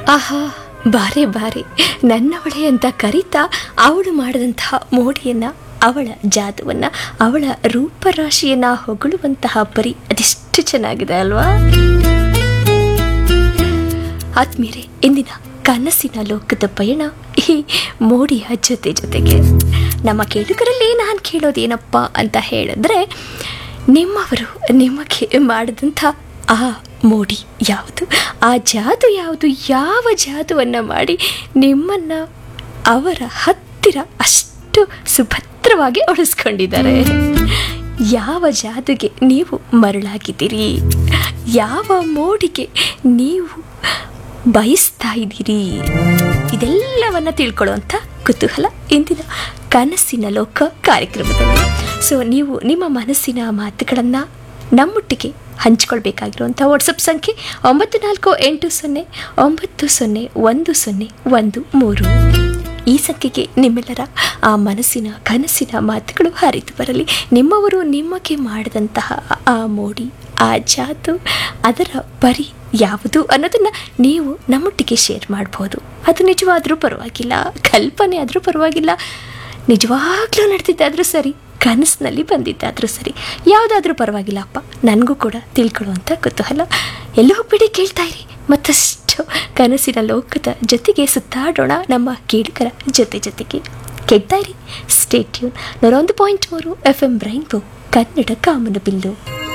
ಆಹಾ ಬಾರೆ ಬಾರೆ ನನ್ನವಳೆ ಅಂತ ಕರೀತಾ ಅವಳು ಮಾಡಿದಂತಹ ಮೋಡಿಯನ್ನ ಅವಳ ಜಾದುವನ್ನ ಅವಳ ರೂಪರಾಶಿಯನ್ನ ಹೊಗಳುವಂತಹ ಪರಿ ಅದೆಷ್ಟು ಚೆನ್ನಾಗಿದೆ ಅಲ್ವಾ ಆತ್ಮೀರೆ ಇಂದಿನ ಕನಸಿನ ಲೋಕದ ಪಯಣ ಈ ಮೋಡಿಯ ಜೊತೆ ಜೊತೆಗೆ ನಮ್ಮ ಕೇಳುಗರಲ್ಲಿ ನಾನು ಕೇಳೋದೇನಪ್ಪ ಅಂತ ಹೇಳಿದ್ರೆ ನಿಮ್ಮವರು ನಿಮಗೆ ಮಾಡಿದಂಥ ಆ ಮೋಡಿ ಯಾವುದು ಆ ಜಾದು ಯಾವುದು ಯಾವ ಜಾದುವನ್ನು ಮಾಡಿ ನಿಮ್ಮನ್ನು ಅವರ ಹತ್ತಿರ ಅಷ್ಟು ಸುಭದ್ರವಾಗಿ ಉಳಿಸ್ಕೊಂಡಿದ್ದಾರೆ ಯಾವ ಜಾದುಗೆ ನೀವು ಮರಳಾಗಿದ್ದೀರಿ ಯಾವ ಮೋಡಿಗೆ ನೀವು ಬಯಸ್ತಾ ಇದ್ದೀರಿ ಇದೆಲ್ಲವನ್ನ ತಿಳ್ಕೊಳ್ಳುವಂಥ ಕುತೂಹಲ ಇಂದಿನ ಕನಸಿನ ಲೋಕ ಕಾರ್ಯಕ್ರಮದಲ್ಲಿ ಸೊ ನೀವು ನಿಮ್ಮ ಮನಸ್ಸಿನ ಮಾತುಗಳನ್ನು ನಮ್ಮೊಟ್ಟಿಗೆ ಹಂಚಿಕೊಳ್ಬೇಕಾಗಿರುವಂಥ ವಾಟ್ಸಪ್ ಸಂಖ್ಯೆ ಒಂಬತ್ತು ನಾಲ್ಕು ಎಂಟು ಸೊನ್ನೆ ಒಂಬತ್ತು ಸೊನ್ನೆ ಒಂದು ಸೊನ್ನೆ ಒಂದು ಮೂರು ಈ ಸಂಖ್ಯೆಗೆ ನಿಮ್ಮೆಲ್ಲರ ಆ ಮನಸ್ಸಿನ ಕನಸಿನ ಮಾತುಗಳು ಹರಿದು ಬರಲಿ ನಿಮ್ಮವರು ನಿಮಗೆ ಮಾಡಿದಂತಹ ಆ ಮೋಡಿ ಆ ಜಾತು ಅದರ ಪರಿ ಯಾವುದು ಅನ್ನೋದನ್ನು ನೀವು ನಮ್ಮೊಟ್ಟಿಗೆ ಶೇರ್ ಮಾಡ್ಬೋದು ಅದು ನಿಜವಾದರೂ ಪರವಾಗಿಲ್ಲ ಕಲ್ಪನೆ ಆದರೂ ಪರವಾಗಿಲ್ಲ ನಿಜವಾಗ್ಲೂ ನಡೆದಿದ್ದಾದರೂ ಸರಿ ಕನಸಿನಲ್ಲಿ ಬಂದಿದ್ದಾದರೂ ಸರಿ ಯಾವುದಾದ್ರೂ ಪರವಾಗಿಲ್ಲ ಅಪ್ಪ ನನಗೂ ಕೂಡ ತಿಳ್ಕೊಳ್ಳುವಂಥ ಕುತೂಹಲ ಎಲ್ಲೋ ಹೋಗ್ಬಿಡಿ ಕೇಳ್ತಾ ಇರಿ ಮತ್ತಷ್ಟು ಕನಸಿನ ಲೋಕದ ಜೊತೆಗೆ ಸುತ್ತಾಡೋಣ ನಮ್ಮ ಕೇಳಿಕರ ಜೊತೆ ಜೊತೆಗೆ ಕೇಳ್ತಾ ಇರಿ ಸ್ಟೇಟ್ಯೂನ್ ನೂರ ಒಂದು ಪಾಯಿಂಟ್ ಮೂರು ಎಫ್ ಎಂ ರೈನ್ಬೋ ಕನ್ನಡ ಕಾಮನ ಬಿಲ್ಲು